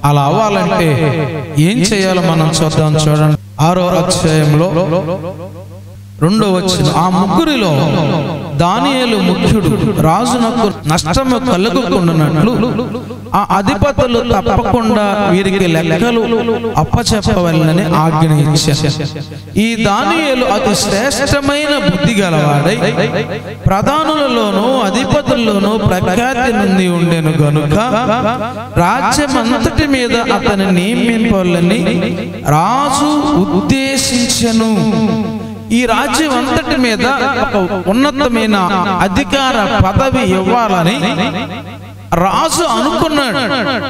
అలా అవ్వాలంటే ఏం చేయాలో మనం చూద్దాం చూడండి ఆరో అధ్యాయంలో రెండో వచ్చిన ఆ ముగ్గురిలో దానియేలు ముఖ్యుడు రాజునకు నష్టము కలుగుకుండానట్లు ఆ అధిపతులు తప్పకుండా వీరికి లెక్కలు అప్పచెప్పవలనని ఆజ్ఞ ఇచ్చారు ఈ దానియేలు అతి శ్రేష్టమైన బుద్ధి గలవాడై ప్రధానులలోనూ అధిపతుల్లోనూ ప్రఖ్యాతి నుండి ఉండెను గనుక రాజ్యమంతటి మీద అతని నియమింపాలని రాజు ఉద్దేశించెను ఈ రాజ్యం అంతటి మీద ఒక ఉన్నతమైన అధికార పదవి ఇవ్వాలని రాజు అనుకున్నాడు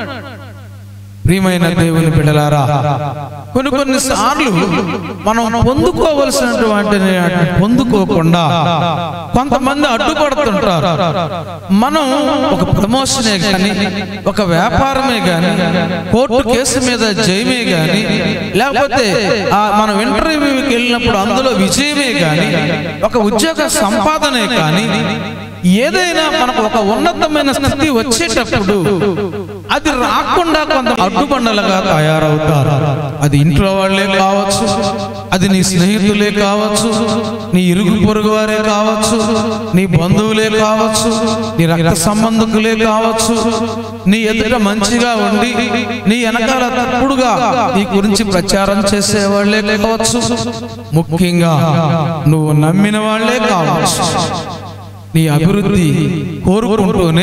ప్రియమైన దేవుని బిడలారా కొన్ని కొన్ని సార్లు మనం పొందుకోవలసినటువంటి పొందుకోకుండా కొంతమంది అడ్డుపడుతుంటారు మనం ఒక ప్రమోషనే కానీ ఒక వ్యాపారమే కానీ కోర్టు కేసు మీద జయమే కానీ లేకపోతే ఆ మనం ఇంటర్వ్యూకి వెళ్ళినప్పుడు అందులో విజయమే కానీ ఒక ఉద్యోగ సంపాదనే కానీ ఏదైనా మనకు ఒక ఉన్నతమైన స్థితి వచ్చేటప్పుడు అది రాకుండా కొంత అడ్డుబండలుగా తయారవుతారు అది ఇంట్లో వాళ్ళే కావచ్చు అది నీ స్నేహితులే కావచ్చు నీ ఇరుగు పొరుగు వారే కావచ్చు నీ బంధువులే కావచ్చు నీ రక్త సంబంధికులే కావచ్చు నీ ఎదుట మంచిగా ఉండి నీ వెనకాల తప్పుడుగా నీ గురించి ప్రచారం చేసే వాళ్ళే కావచ్చు ముఖ్యంగా నువ్వు నమ్మిన వాళ్ళే కావచ్చు నీ అభివృద్ధి కోరుకుంటూనే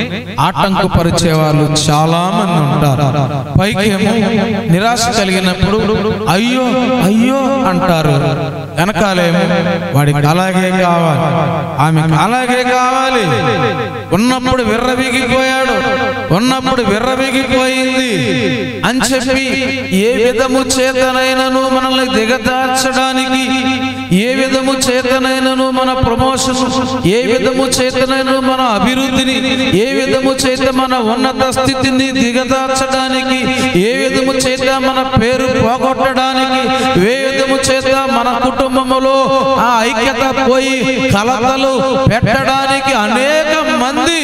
ఆటంకపరిచే వాళ్ళు చాలా మంది ఉంటారు పైకేమో నిరాశ కలిగినప్పుడు అయ్యో అయ్యో అంటారు వెనకాలేమో వాడికి అలాగే కావాలి ఆమెకు అలాగే కావాలి ఉన్నప్పుడు విర్రవీగిపోయాడు ఉన్నప్పుడు విర్రవీగిపోయింది అని చెప్పి ఏ విధము చేతనైనను మనల్ని దిగదార్చడానికి ఏ విధము చేతనైనను మన ప్రమోషన్ ఏ విధము చేతనైనను మన అభివృద్ధిని ఏ విధము చేత మన ఉన్నత స్థితిని దిగదార్చడానికి ఏ విధము చేత మన పేరు పోగొట్టడానికి ఏ విధము చేత మన కుటుంబములో ఆ ఐక్యత పోయి కలతలు పెట్టడానికి అనేక మంది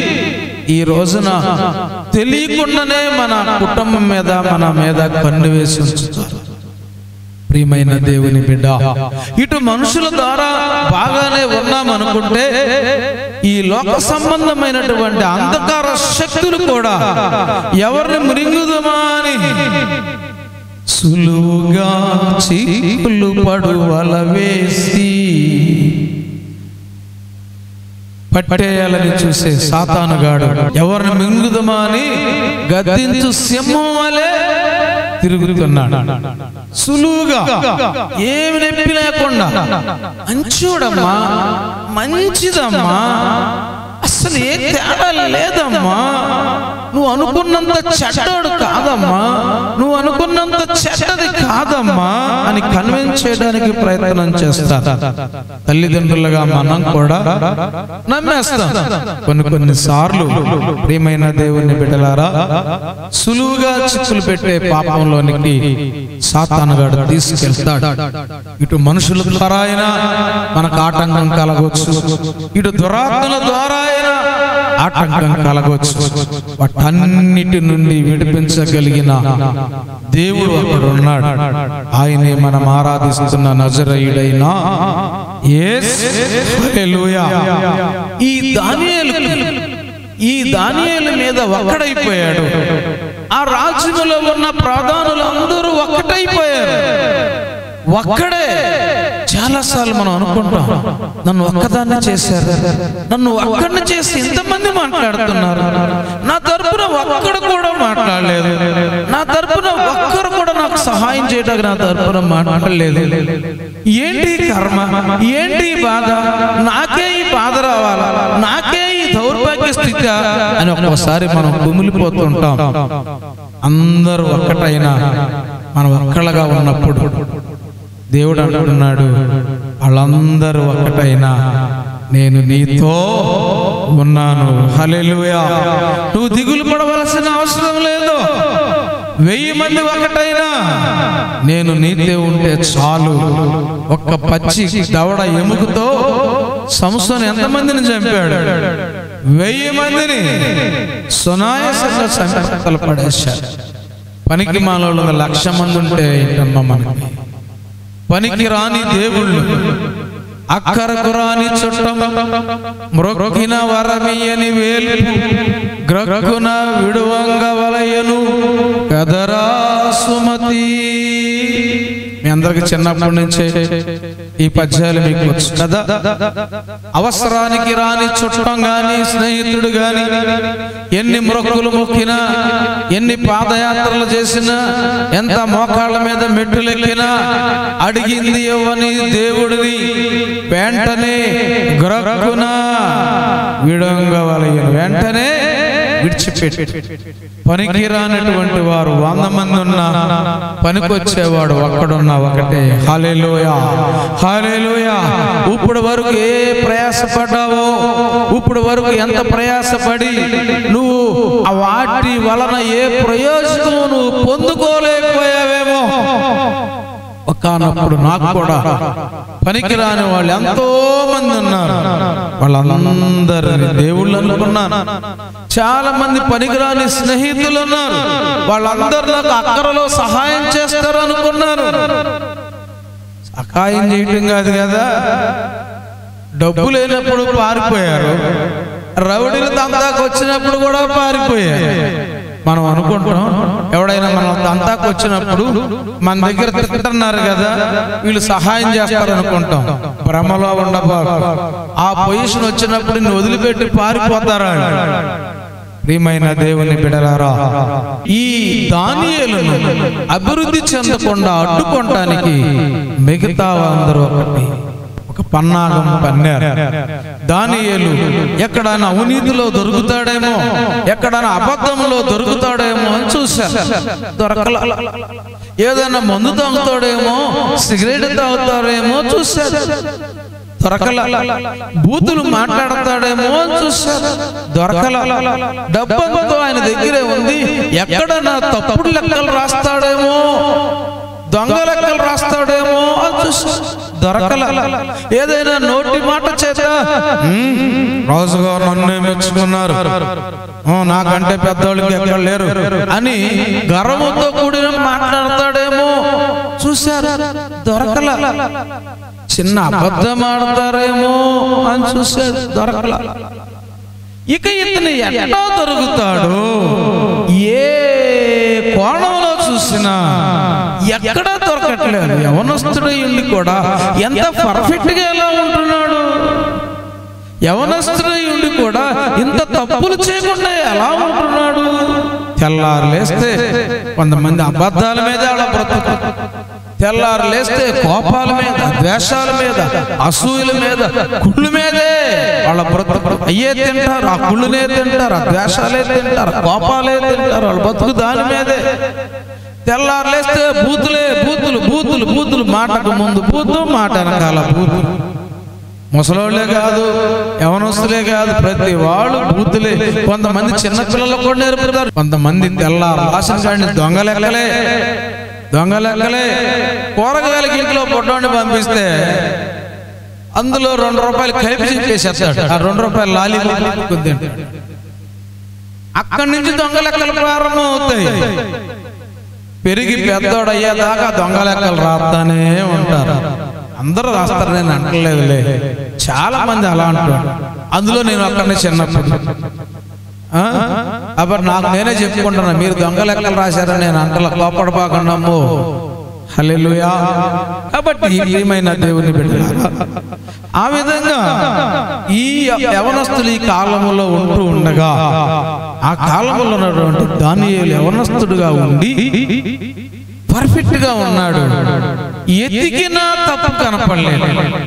ఈ రోజున తెలియకుండానే మన కుటుంబం మీద మన మీద కన్ను వేసి ఉంచుతారు ప్రియమైన దేవుని బిడ్డ ఇటు మనుషుల ద్వారా బాగానే ఉన్నాం అనుకుంటే ఈ లోక సంబంధమైనటువంటి అంధకార శక్తులు కూడా ఎవరిని మృంగుదమా అని సులువుగా చీకులు పడు వల వేసి పట్టేయాలని చూసే సాతానుగాడు ఎవరిని మింగుదమా అని గద్దించు సింహం వలె తిరుగుతున్నాడు సులువుగా ఏమి నొప్పి లేకుండా మంచోడమ్మా మంచిదమ్మా అసలు ఏ తేడా లేదమ్మా నువ్వు అనుకున్నంత చెడ్డోడు కాదమ్మా నువ్వు అనుకున్నంత చెడ్డది కాదమ్మా అని కన్విన్స్ చేయడానికి ప్రయత్నం చేస్తా తల్లిదండ్రులుగా మనం కూడా నమ్మేస్తాం కొన్ని కొన్ని సార్లు ప్రియమైన దేవుని బిడ్డలారా సులువుగా చిక్కులు పెట్టే పాపంలోనికి సాతానుగాడు తీసుకెళ్తాడు ఇటు మనుషుల ద్వారా అయినా మనకు ఆటంకం కలగవచ్చు ఇటు దురాత్మల ద్వారా అయినా ఆటంకం కలగవచ్చు వాటన్నిటి నుండి విడిపించగలిగిన దేవుడు అక్కడ ఉన్నాడు ఆయనే మనం ఆరాధిస్తున్న నజరయుడైన యేసు. హల్లెలూయా. ఈ దానియేలు ఈ దానియేలు మీద ఒక్కడైపోయాడు ఆ రాజ్యములో ఉన్న ప్రధానులు అందరూ ఒక్కటైపోయారు ఒక్కడే చాలాసార్లు మనం అనుకుంటాం నన్ను ఒక్కదాన్ని చేశారు నన్ను ఒక్కడిని చేసి ఇంతమంది మాట్లాడుతున్నారు నా తరపున ఒక్కడు కూడా మాట్లాడలేదు నా తరపున ఒక్కరు కూడా నాకు సహాయం చేయడానికి నా తరపున మాట్లాడలేదు ఏంటి ఈ కర్మ ఏంటి ఈ బాధ నాకే ఈ బాధ రావాలా నాకే ఈ దౌర్భాగ్య స్థితి అని ఒక్కోసారి మనం కుమిలిపోతుంటాం అందరూ ఒక్కటైనా మనం ఒక్కళ్ళగా ఉన్నప్పుడు దేవుడు అంటున్నాడు వాళ్ళందరూ ఒక్కటైనా నేను నీతో ఉన్నాను హల్లెలూయా నువ్వు దిగులు పడవలసిన అవసరం లేదు వెయ్యి మంది ఒకటైనా నేను నీతే ఉంటే చాలు ఒక్క పచ్చి దవడ ఎముకతో సంస్థను ఎంతమందిని చంపాడు వెయ్యి మందిని సునాయాసంగా సంకల్పాలు పడేశారు పనికి మాలలో లక్ష మంది ఉంటే ఏంటమ్మా మనకి పనికి రాని దేవుళ్ళు అక్కరకు రాని చుట్టం మ్రొక్కిన వరమియని వేలు గ్రక్కున విడువంగ వలయను కదరా సుమతి మీ అందరికి చిన్నప్పటి నుంచే ఈ పద్యాలు మీకు వచ్చు కదా అవసరానికి రాని చుట్టం గాని స్నేహితుడు గాని ఎన్ని మొక్కులు మొక్కినా ఎన్ని పాదయాత్రలు చేసినా ఎంత మోకాళ్ళ మీద మెట్టులెక్కినా అడిగింది ఇవ్వని దేవుడిని వెంటనే గ్రక్కున విడంగవలయను వెంటనే విడిచిపెట్టి పనికి రానటువంటి వారు వంద మంది ఉన్నా పనికొచ్చేవాడు ఒక్కడున్నా ఒకటే హాలేలోయ హాలేలోయ ఇప్పుడు వరకు ఏ ప్రయాసపడ్డావో ఇప్పుడు వరకు ఎంత ప్రయాసపడి నువ్వు ఆ వాటి వలన ఏ ప్రయోజనము నువ్వు పొందుకోలేకపోయావేమో ఒకనప్పుడు నాకు కూడా పనికిరాని వాళ్ళు ఎంతో మంది ఉన్నారు వాళ్ళందరిని దేవుళ్ళు అనుకున్నాను చాలా మంది పనికిరాని స్నేహితులు ఉన్నారు వాళ్ళందరూ నాకు అక్కరలో సహాయం చేస్తారు అనుకున్నారు సహాయం చేయటం కాదు కదా డబ్బు లేనప్పుడు పారిపోయారు రౌడీలు దంతాకు వచ్చినప్పుడు కూడా పారిపోయారు మనం అనుకుంటాం ఎవడైనా మనం దంతాకు వచ్చినప్పుడు మన దగ్గర తింటున్నారు కదా వీళ్ళు సహాయం చేస్తారు అనుకుంటాం భ్రమలో ఉండబాకు ఆ పొజిషన్ వచ్చినప్పుడు నిన్ను వదిలిపెట్టి పారిపోతారా ప్రియమైన దేవుని బిడలారా ఈ దానియేలును అభివృద్ధి చెందకుండా అడ్డుకోవటానికి మిగతా అందరూ ఒకటి ఒక పన్నాగం పన్నారు దానియేలు ఎక్కడైనా అవినీతిలో దొరుకుతాడేమో ఎక్కడైనా అబద్ధంలో దొరుకుతాడేమో అని చూశారు దొరకల ఏదైనా మందు తాగుతాడేమో సిగరెట్ తాగుతాడేమో చూశారు దొరకల బూతులు మాట్లాడతాడేమో అని చూశారు దొరకల డబ్బంతో ఆయన దగ్గరే ఉంది ఎక్కడైనా తప్పుడు లెక్కలు రాస్తాడేమో దొంగ లెక్కలు రాస్తాడేమో అని చూశారు దొరకల ఏదైనా నోటి మాట చేత "ఉమ్, రాజుగారు నన్నే మెచ్చుకున్నారు "ఓ, నాకంటే పెద్దోళ్ళకి ఎక్కడ లేరు అని గర్వంతో కూడిన మాట్లాడతాడేమో చూశారు దొరకల చిన్న అబద్ధం ఆడతారేమో అని చూశాడు దొరకల ఇక ఇతను ఎట్లా దొరుకుతాడు ఏ కోణంలో చూసినా ఎక్కడా దొరకట్లేదు యవనస్తుడై ఉండి కూడా ఎంత పర్ఫెక్ట్ గా ఎలా ఉంటున్నాడు యవనస్తుడై ఉండి కూడా ఇంత తప్పులు చేయకుండా ఎలా ఉంటున్నాడు తెల్లారు లేస్తే కొంతమంది అబద్ధాల మీద అలా బ్రతుకు తెల్లారు లేస్తే కోపాల మీద ద్వేషాల మీద అసూయల మీద కుళ్ళు మీదే వాళ్ళ బ్రతుకు అయ్యే తింటారు ఆ కుళ్ళునే తింటారు ఆ ద్వేషాలే తింటారు ఆ కోపాలే తింటారు వాళ్ళ బతుకు దాని మీదే తెల్లారు లేస్తే బూతులే బూతులు బూతులు బూతులు మాటకు ముందు బూతు మాట వెనకాల బూతులు ముసలోళ్ళే కాదు యవనస్తులే కాదు ప్రతి వాళ్ళు బూతులే కొంతమంది చిన్న పిల్లలకు కూడా నేర్పుతారు కొంతమంది తెల్లారు రాసిన కాడిని దొంగలెక్కలే దొంగలెక్కలే కూరగాయలకి ఇంట్లో పొట్టోని పంపిస్తే అందులో రెండు రూపాయలు కలిపి చెప్పేసేస్తాడు ఆ రెండు రూపాయలు లాలి తింటాడు అక్కడి నుంచి దొంగ లెక్కలు ప్రారంభం అవుతాయి పెరిగి పెద్దోడు అయ్యేదాకా దొంగ లెక్కలు రాస్తానే ఉంటారు అందరూ రాస్తారు నేను అంటలేదులే చాలా మంది అలా అంటారు అందులో నేను అక్కడనే చిన్నప్పుడు ఆ? అప్పుడు నాకు నేనే చెప్పుకుంటున్నా మీరు దొంగ లెక్కలు రాశారని నేను అంటల కోపడబాకుండా అమ్మో హల్లెలూయా కాబట్టి ప్రియమైన దేవుని బిడ్డలారా ఆ విధంగా ఈ యవనస్తులు ఈ కాలములో ఉంటూ ఉండగా ఆ కాలంలో ఉన్నటువంటి దానియేలు యవనస్తుడుగా ఉండి పర్ఫెక్ట్ గా ఉన్నాడు ఎతికినా తప్పు కనపడలేదు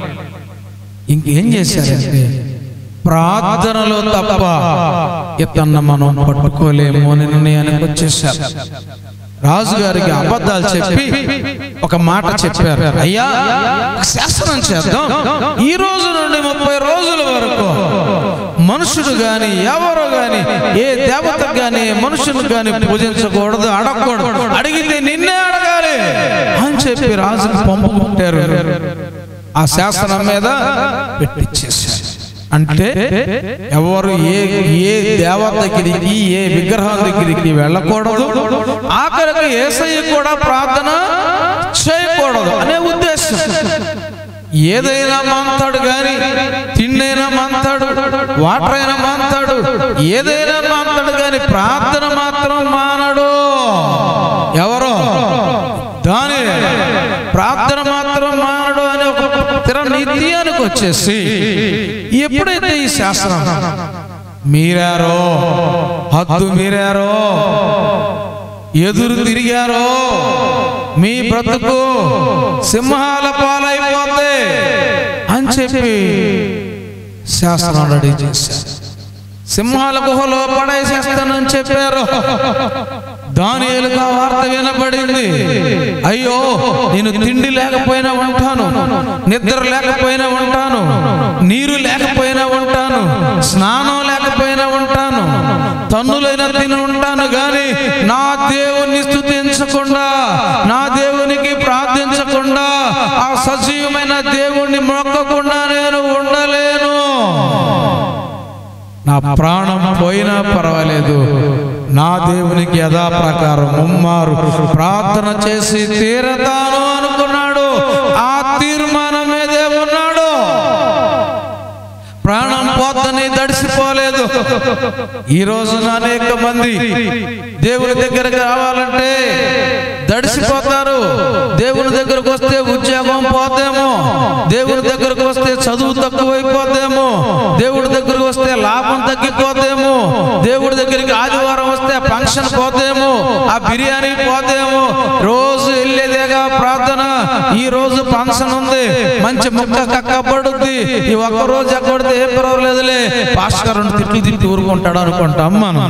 ఇంకేం చేశారంటే ప్రార్థనలో తప్ప ఇతన్న మనం పట్టుకోలేము అని నిర్ణయానికి వచ్చేసారు రాజుగారికి అబద్ధాలు చెప్పి ఒక మాట చెప్పారు అయ్యా ఒక శాసనం చేద్దాం ఈ రోజు నుండి ముప్పై రోజుల వరకు మనుషుడు గాని ఎవరు గాని ఏ దేవత గాని ఏ మనుషుని గాని పూజించకూడదు అడగకూడదు అడిగితే నిన్నే అడగాలి అని చెప్పి రాజుకు పంపు పుట్టారు ఆ శాసనం మీద పెట్టించేశారు అంటే ఎవరు ఏ ఏ దేవత దగ్గరికి ఏ విగ్రహం దగ్గరికి వెళ్ళకూడదు ఆఖరికి ఏసయ్య కూడా ప్రార్థన చేయకూడదు అనే ఉద్దేశం ఏదైనా మంతాడు కానీ తిండైనా మంతాడు వాటర్ అయినా మంతాడు ఏదైనా మంతాడు కానీ ప్రార్థన మాత్రం మానడు ఎవరో దాని ప్రార్థన మాత్రం మానడు అనే ఒక స్థిర నిత్యానికి వచ్చేసి ఎప్పుడైతే ఈ శాస్త్రం మీరారో హద్దు మీరారో ఎదురు తిరిగారో మీ బ్రతుకు సింహాల పాలైపోతే అని చెప్పి శాస్త్రం రెడీ చేశారు సింహాల గుహలో పడేసేస్తానని చెప్పారు దానియేలుగా వార్త వినబడింది అయ్యో నేను తిండి లేకపోయినా ఉంటాను నిద్ర లేకపోయినా ఉంటాను నీరు లేకపోయినా ఉంటాను స్నానం లేకపోయినా ఉంటాను తన్నులైన తిని ఉంటాను గాని నా దేవుణ్ణి స్తుతించకుండా నా దేవునికి ప్రార్థించకుండా ఆ సజీవమైన దేవుణ్ణి మొక్కకుండా నేను ఉండలేను నా ప్రాణం పోయినా పర్వాలేదు నా దేవునికి యథా ప్రకారం ముమ్మారు ప్రార్థన చేసి తీరతాను అనుకున్నాడు ఆ తీర్మానం మీదే ఉన్నాడు ప్రాణం పోతని దడిసిపోలేదు ఈ రోజున అనేక మంది దేవుని దగ్గరకు రావాలంటే దడిసిపోతారు దేవుని దగ్గరకు వస్తే ఉద్యోగం పోతేమో దేవుని దగ్గరకు వస్తే చదువు తక్కువైపోతేమో దేవుడి దగ్గరకు వస్తే లాభం తగ్గిపోతేమో దేవుడి దగ్గరికి ఆదివారం వస్తే ఫంక్షన్ పోతేమో ఆ బిర్యానీ పోతేమో రోజు వెళ్ళేదేగా ప్రార్థన ఈ రోజు ఫంక్షన్ ఉంది మంచి ముక్క కక్కబడుద్ది ఈ ఒక్క రోజు ఎక్కడితే ఏం పర్వాలేదులే పాస్టర్ రెండు తిట్లు తిట్టి ఊరుకుంటాడు అనుకుంటాం మనం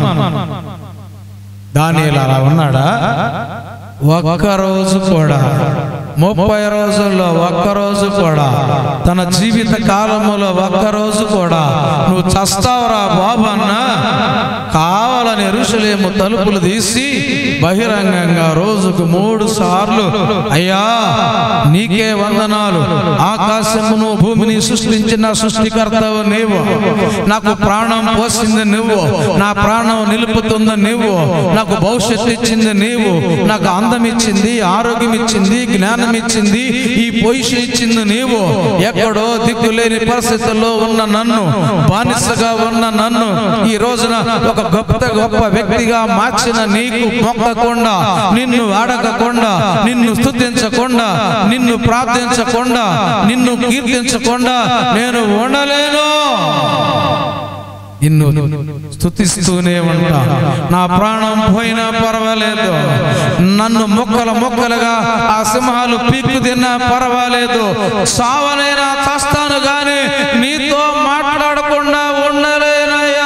దాని అలా ఉన్నాడా ఒక్క రోజు కూడా ముప్పై రోజుల్లో ఒక్క రోజు కూడా తన జీవిత కాలములో ఒక్క రోజు కూడా నువ్వు చస్తావురా బాబు అన్న కావాలని ఋషులేము తలుపులు తీసి బహిరంగంగా రోజుకు మూడు సార్లు అయ్యా నీకే వందనాలు ఆకాశమును భూమిని సృష్టించిన సృష్టికర్తవు నీవు నాకు ప్రాణం పోసింది నువ్వు నా ప్రాణం నిలుపుతుంది నువ్వు నాకు భవిష్యత్తు ఇచ్చింది నీవు నాకు అందం ఇచ్చింది ఆరోగ్యం ఇచ్చింది జ్ఞానం ఇచ్చింది ఈ పొజిషన్ ఇచ్చింది నీవు ఎక్కడో దిక్కులేని పరిస్థితుల్లో ఉన్న నన్ను బానిసగా ఉన్న నన్ను ఈ రోజున ఒక గొప్ప గొప్ప వ్యక్తిగా మార్చిన నీకు మొక్కకుండా నిన్ను అడగకుండా నిన్ను స్తుతించకుండా నిన్ను ప్రార్థించకుండా నిన్ను కీర్తించకుండా నేను ఉండలేను నిన్ను స్థుతిస్తూనే ఉంటా నా ప్రాణం పోయినా పర్వాలేదు నన్ను మొక్కల మొక్కలుగా ఆ సింహాలు పీక్కు తిన్నా పర్వాలేదు సావనైనా చస్తాను గాని నీతో మాట్లాడకుండా ఉండలేనయ్యా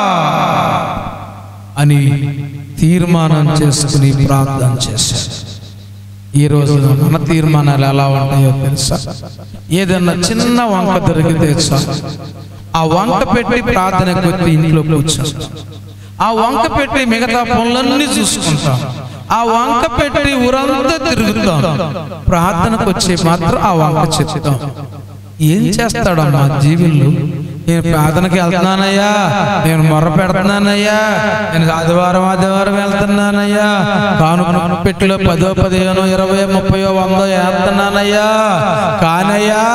అని తీర్మానం చేసుకుని ప్రార్థన చేశారు ఈ రోజు మన తీర్మానాలు ఎలా ఉంటాయో తెలుసా ఏదన్నా చిన్న వంక దొరికితే చాలు ఆ వంక పెట్టి ప్రార్థనకు వచ్చి ఇంట్లో కూర్చుంటాం ఆ వంక పెట్టి మిగతా పనులన్నీ చూసుకుంటాం ఆ వంక పెట్టి ఊరంతా తిరుగుతాం ప్రార్థనకు వచ్చి మాత్రం ఆ వంక చెప్తాం ఏం చేస్తాడమ్మా జీవులు నేను ప్రార్థనకి వెళ్తున్నానయ్యా నేను మొర్ర పెడుతున్నానయ్యా నేను ఆదివారం ఆదివారం వెళ్తున్నానయ్యా కాను పెట్టిలో పదో పదిహేను ఇరవై ముప్పయో వందో వేస్తున్నానయ్యా కానయ్యా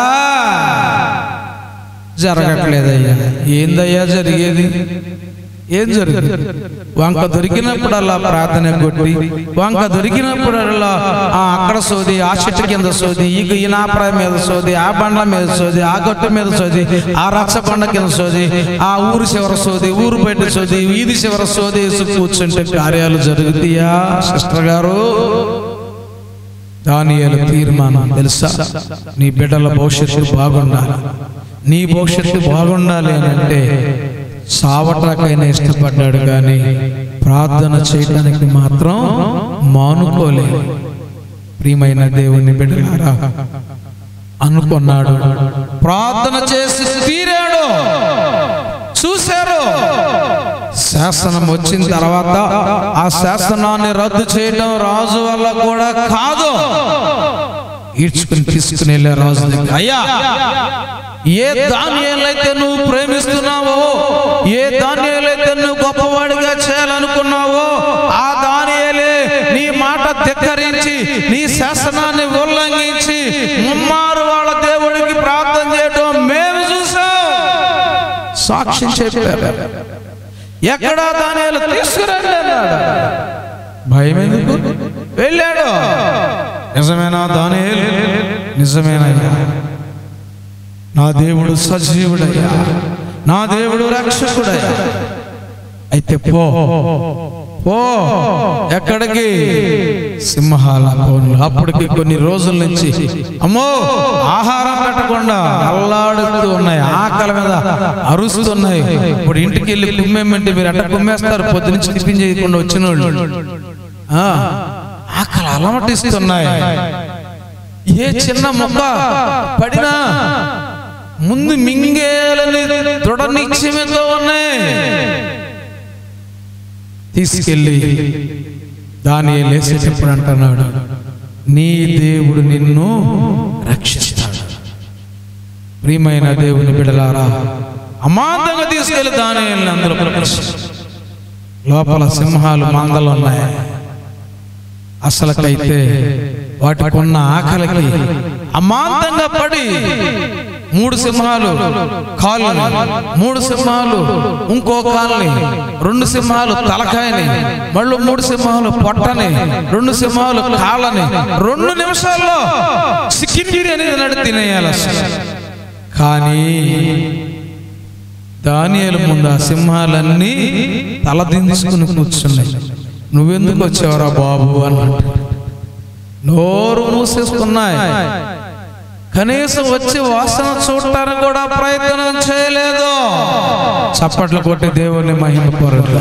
జరగట్లేదయ్యా ఏందయ్యా జరిగేది ఏం జరిగింది వంక దొరికినప్పుడల్లా ప్రార్థన కొట్టి వంక దొరికినప్పుడల్లా ఆ అక్కడ సోది ఆ చెట్టు కింద సోది ఈ ఈ నాపరాయి మీద సోది ఆ బండ్ల మీద సోది ఆ గట్టు మీద సోది ఆ రచ్చ బండ కింద సోది ఆ ఊరు చివర సోది ఊరు బయట సోది వీధి చివర సోది వేసి కూర్చుంటే కార్యాలు జరుగుతాయా సిస్టర్ గారు దానియేలు తీర్మానం తెలుసా నీ బిడ్డల భవిష్యత్తు బాగుండాలి నీ భవిష్యత్తు బాగుండాలి అని అంటే సావటాకైనా ఇష్టపడ్డాడు కానీ ప్రార్థన చేయడానికి మాత్రం మానుకోలేదు ప్రియమైన దేవుని బిడ్డలారా అనుకున్నాడు ప్రార్థన చేసి తీరాడు చూశారు శాసనం వచ్చిన తర్వాత ఆ శాసనాన్ని రద్దు చేయడం రాజు వల్ల కూడా కాదు ఈడ్చుకుని తీసుకుని వెళ్ళే రాజు దగ్గర అయ్యా ఏ ధాన్యాలైతే నువ్వు ప్రేమిస్తున్నావో ఏ ధాన్యాలైతే నువ్వు గొప్పవాడిగా చేయాలనుకున్నావో ఆ దానియలే నీ మాట ధిక్కరించి నీ శాసనాన్ని ఉల్లంఘించి ముమ్మారు వాళ్ళ దేవుడికి ప్రార్థన చేయడం మేము చూసాం సాక్ష్యం చెప్పారు ఎక్కడా దానియాలు తీసుకురండి అన్నాడు భయం ఎందుకు వెళ్ళాడు నిజమేనా దానియేలు నిజమేనయ్యా నా దేవుడు సజీవుడయ్యా నా దేవుడు రక్షకుడయ్యా అయితే పో పో ఎక్కడికి సింహాల పోను అప్పటికి కొన్ని రోజుల నుంచి అమ్మో ఆహారం పెట్టకుండా అల్లాడుతూ ఉన్నాయి ఆకలి మీద అరుస్తున్నాయి ఇప్పుడు ఇంటికి వెళ్ళి కుమ్మేమంటే మీరు అట్ట కుమ్మేస్తారు పొద్దు నుంచి టిఫిన్ చేయకుండా వచ్చిన వాళ్ళు ఆ, ఆకలి అలమటిస్తున్నాయి ఏ చిన్న మొక్క పడినా ముందు మింగేయాలని దృఢ నిశ్చయమతో ఉన్నాయి తీసుకెళ్ళి దాని లేసేటప్పుడు అంటున్నాడు నీ దేవుడు నిన్ను రక్షిస్తాడు ప్రియమైన దేవుని బిడలారా అమాంతంగా తీసుకెళ్ళి దాని అందులో ప్రవేశించాడు. లోపల సింహాలు మందలు ఉన్నాయి అసలకైతే వాటికున్న ఆకలికి అమాంతంగా పడి మూడు సింహాలు కాళ్ళు మూడు సింహాలు ఇంకో కాళ్ళని రెండు సింహాలు తలకాయని మళ్ళీ మూడు సింహాలు పొట్టని రెండు సింహాలు కాళ్ళని రెండు నిమిషాల్లో సిక్కిండిరి అనేది నడి తినేయాలి అసలు కానీ దానియేలు ముందు ఆ సింహాలన్నీ తలదించుకుని కూర్చున్నాయి నువ్వెందుకు వచ్చావురా బాబు అన్నట్టు నోరు మూసేసుకున్నాయి కనీసం వచ్చి వాసన చూడటానికి కూడా ప్రయత్నం చేయలేదు చప్పట్లు కొట్టి దేవుని మహిమ పొరదు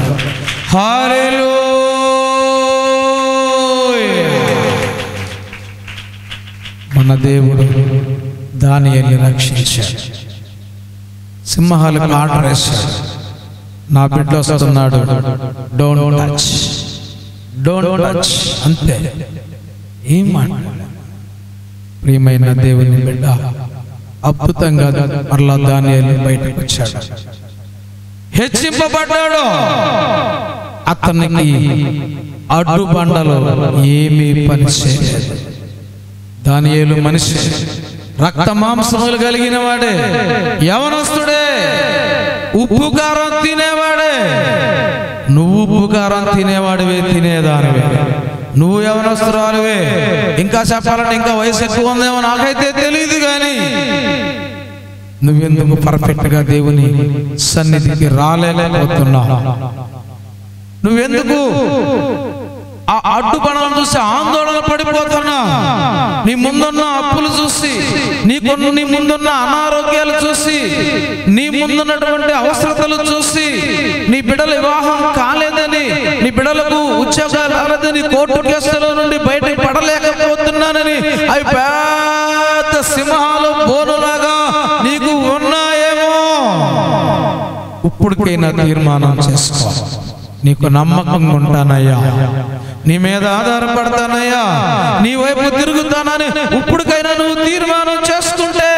మన దేవుడు దాని రక్షించాడు సింహాలకు ఆర్డర్ వేశాడు నా బిడ్డ వస్తున్నాడు డోంట్ టచ్ డోంట్ టచ్ అంతే ఏం మాట్లాడ ప్రియమైన దేవుని బిడ్డ అద్భుతంగా మరలా దానియేలు బయటకు వచ్చాడు హెచ్చింపబడ్డాడు అతనికి అడ్డు బండలు ఏమీ పని చేయలేదు దానియేలు మనిషి రక్త మాంసములు కలిగిన వాడే యవనస్తుడే ఉప్పు కారం తినేవాడే నువ్వు ఉప్పు కారం తినేవాడివే తినేదానివే నువ్వు యవనస్తురాలువే ఇంకా చెప్పాలంటే ఇంకా వయసు ఎక్కువ ఉందేమో నాకైతే తెలియదు కానీ నువ్వెందుకు పర్ఫెక్ట్ గా దేవుని సన్నిధికి రాలేకపోతున్నావు నువ్వెందుకు ఆ అడ్డు పనులను చూసి ఆందోళన పడిపోతున్నా నీ ముందున్న అప్పులు చూసి నీకు నీ ముందున్న అనారోగ్యాలు చూసి నీ ముందున్నటువంటి అవసరతలు చూసి నీ బిడ్డల వివాహం కాలేదని నీ బిడ్డలకు ఉద్యోగాలు రాలేదని కోర్టు కేసుల నుండి బయటకు పడలేకపోతున్నానని అవి పెద్ద సింహాలు బోనులాగా నీకు ఉన్నాయేమో ఇప్పటికైనా తీర్మానం చేసుకో నీకు నమ్మకంగా ఉంటానయ్యా నీ మీద ఆధారపడతానయ్యా నీ వైపు తిరుగుతానని ఇప్పటికైనా నువ్వు తీర్మానం చేసుకుంటే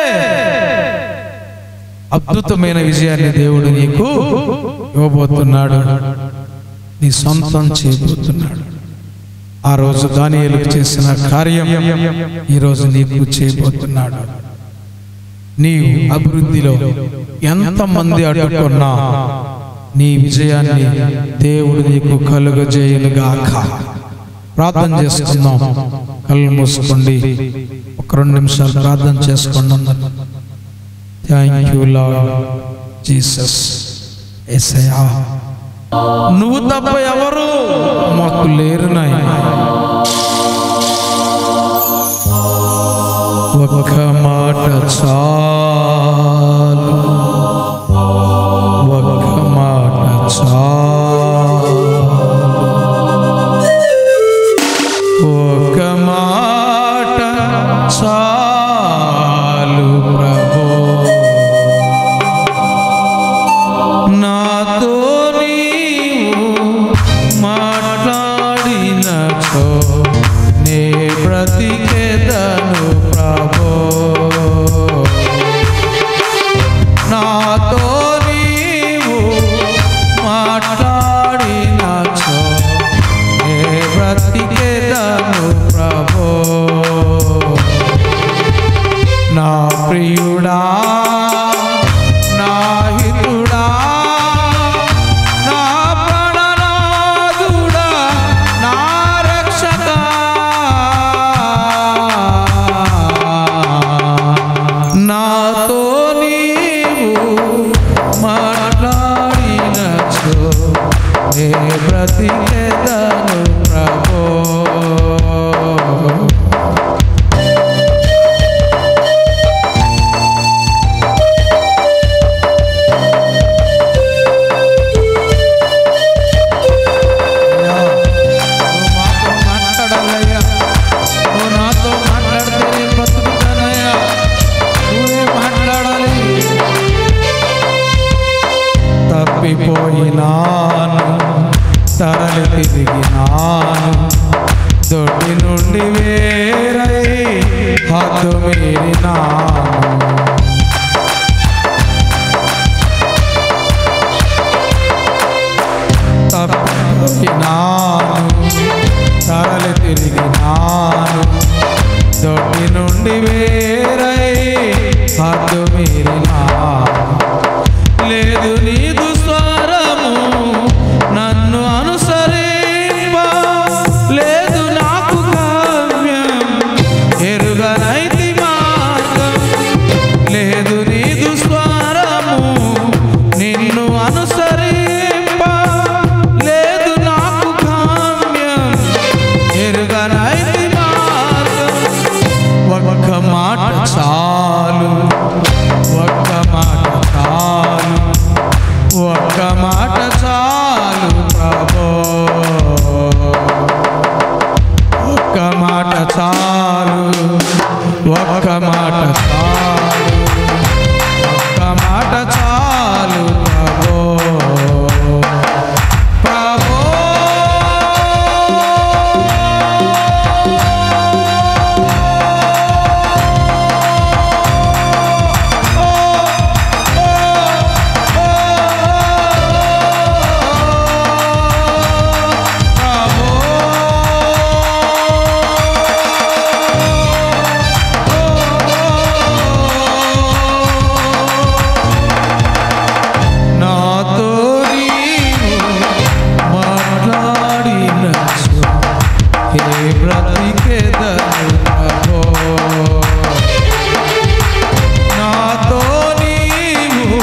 అద్భుతమైన విజయాన్ని దేవుడు నీకు ఇవ్వబోతున్నాడు నీ సొంతం చేయబోతున్నాడు ఆ రోజు దానియేలు చేసిన కార్యం ఈరోజు నీకు చేయబోతున్నాడు నీ అభివృద్ధిలో ఎంతమంది అడ్డుకున్నా నీ విజయాన్ని దేవుడు నీకు కలుగజేయనుగాక ప్రార్థన చేసుకుందాం కళ్ళు మూసుకోండి ఒక రెండు నిమిషాలు ప్రార్థన చేసుకోండి అందరూ థ్యాంక్ యూ లార్డ్ జీసస్ ఎస్ఐయా నువ్వు తప్ప ఎవరు మాకు లేరు నాయనా ఒక్క మాట చాలు ఒక్క మాట చాలు ఒక్క మాట చాలు ప్రభు నాతో నీవు మాట్లాడినచో తప్పిపోయినాను తరలి తిరిగినాను దొడ్డి నుండి వేరై హద్దు మీరినాను తప్పినాను తరలి తిరిగినాను దొడ్డి నుండి వేరై హద్దు మీరినాను లేదు నీదు స్వరము నన్ను అనుసరింప లేదు నాకు కావ్యం ఎరుగనైతి మార్గం లేదు నీదు స్వరము నిన్ను అనుసరింప లేదు నాకు కామ్యం ఎరుగనైతి మార్గం ఒక్క మాట చాలు ఒక్క మాట చాలు ఒక్క మాట చాలు ప్రభో ఒక్క మాట చాలు ఒక్క మాట చాలు ఒక్క మాట చాలు ప్రభో ప్రభో నాతో నీవు మాట్లాడినచు హే బ్రతికెదను ప్రభో నాతో నీవు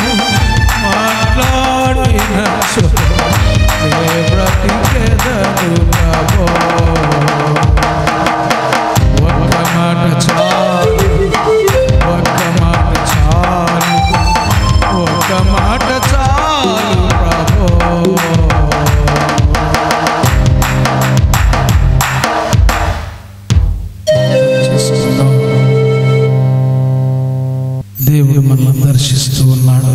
మాట్లాడినచు హే బ్రతికెదను ప్రభో ఒక్క మాట చాలు ఒక్క మాట చాలు ఒక్క మాట చాలు ప్రభో చేసుకుందాం. దేవుడు మనల్ని దర్శిస్తూ ఉన్నాడు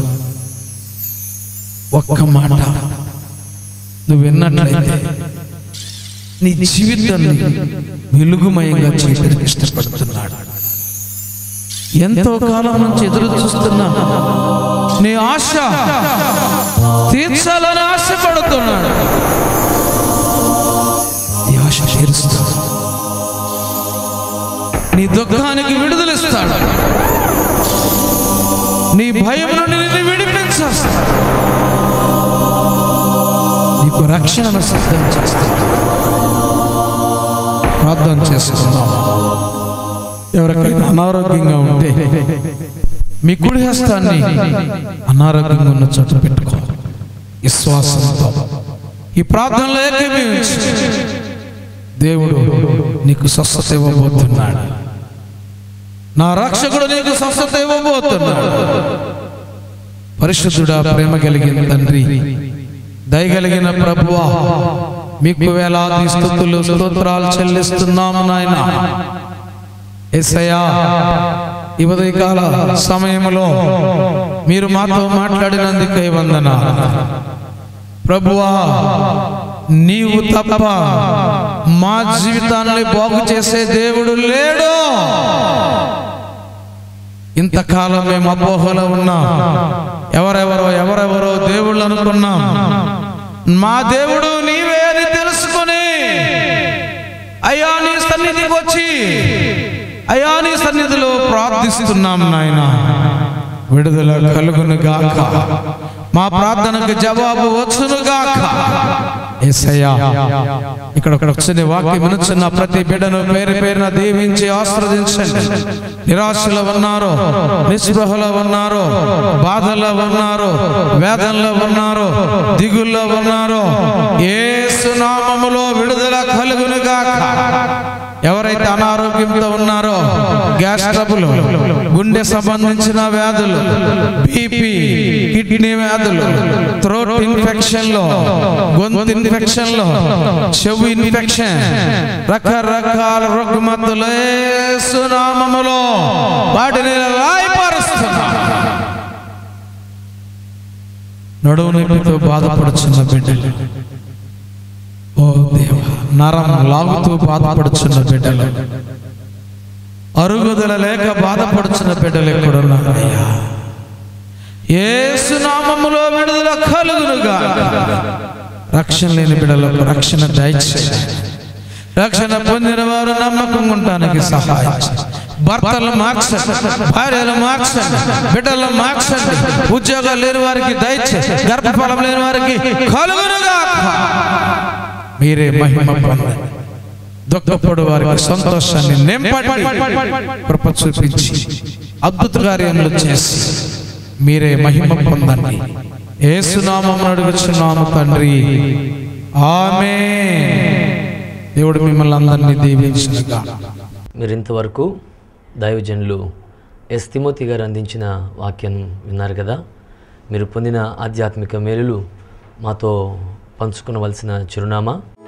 ఒక్క మాట నువ్వు విన్నట్లయితే నీ జీవితాన్ని వెలుగుమయంగా చేయడానికి ఇష్టపడుతున్నాడు ఎంతో కాలం నుంచి ఎదురు చూస్తున్నా నీ ఆశ తీర్చాలని ఆశపడుతున్నాడు ఈ ఆశ తీరుస్తాడు నీ దుఃఖానికి విడుదలిస్తాడు నీ భయం నుండి నిన్ను విడిపించేస్తాడు నీకు రక్షణను సిద్ధం చేస్తాడు ప్రార్థన చేసుకుందాం ఎవరికైనా అనారోగ్యంగా ఉంటే మీ కుడి హస్తాన్ని అనారోగ్యంగా ఉన్న చోట పెట్టుకో విశ్వాసంతో ఈ ప్రార్థనలో ఏకీభవించు దేవుడు నీకు స్వస్థత ఇవ్వబోతున్నాడు నా రక్షకుడు నీకు స్వస్థత ఇవ్వబోతున్నాడు పరిశుద్ధుడా ప్రేమ కలిగిన తండ్రి దయగలిగిన ప్రభువా మీకు వేలాది స్థుతులు స్తోత్రాలు చెల్లిస్తున్నాము నాయన ఎస్సయ్యా ఈ ఉదయకాల సమయంలో మీరు మాతో మాట్లాడినందుకై వందన ప్రభువా నీవు తప్ప మా జీవితాన్ని బాగు చేసే దేవుడు లేడు ఇంతకాలం మేము అపోహలో ఉన్నాం ఎవరెవరో ఎవరెవరో దేవుళ్ళు అనుకున్నాం మా దేవుడు నీవే అని తెలుసుకొని అయ్యా నీ సన్నిధికి వచ్చి అయ్యా నీ సన్నిధిలో ప్రార్థిస్తున్నాం నాయన విడుదల కలుగును గాక మా ప్రార్థనకు జవాబు వచ్చును గాక యేసయ్యా ఇక్కడ ఒక వచ్చిన వాక్యం వినుచున్న ప్రతి బిడ్డను పేరు పేరున దీవించి ఆశ్రదించండి నిరాశలో ఉన్నారు నిస్పృహలో ఉన్నారు బాధల్లో ఉన్నారు వేదనలో ఉన్నారు దిగుల్లో ఉన్నారు ఏసు నామములో విడుదల కలుగును గాక ఎవరైతే అనారోగ్యంతో ఉన్నారో గ్యాస్ ట్రబుల్ గుండె సంబంధించిన వ్యాధులు బీపీ కిడ్నీ వ్యాధులు థ్రోట్ ఇన్ఫెక్షన్ లో గొంతు ఇన్ఫెక్షన్ లో చెవు ఇన్ఫెక్షన్ రకరకాల రుగ్మతులు యేసు నామములో వాటిని లాయపరుస్తున్నా నడువు నొప్పితో బాధపడుచున్న బిడ్డలు ఓ దేవ నరం లాగుతూ బాధపడుచున్న బిడ్డలు అరుగుదల లేక బాధపడుచున్న బిడ్డలు ఎక్కడున్నారయ్యా ఏసునామములో విడుదల కలుగునుగా రక్షణ లేని బిడ్డలకు రక్షణ దయచేయండి రక్షణ పొందిన వారు నమ్మకం ఉండటానికి సహాయం చేయండి. భర్తలు మార్చండి భార్యలు మార్చండి బిడ్డలు మార్చండి ఉద్యోగాలు లేని వారికి దయచేసి గర్భఫలం లేని వారికి కలుగునుగా మీరే మహిమ పొందండి దుఃఖపడు వారికి సంతోషాన్ని నింపండి కృప చూపించి అద్భుత కార్యములు చేసి మీరే మహిమ పొందండి ఏసునామం అడుగుచున్నాము తండ్రి ఆమె దేవుడు మిమ్మల్ని అందరినీ దీవించునుగా మీరు ఇంతవరకు దైవజనులు ఎస్ తిమోతి గారు అందించిన వాక్యం విన్నారు కదా మీరు పొందిన ఆధ్యాత్మిక మేలులు మాతో పంచుకునవలసిన చిరునామా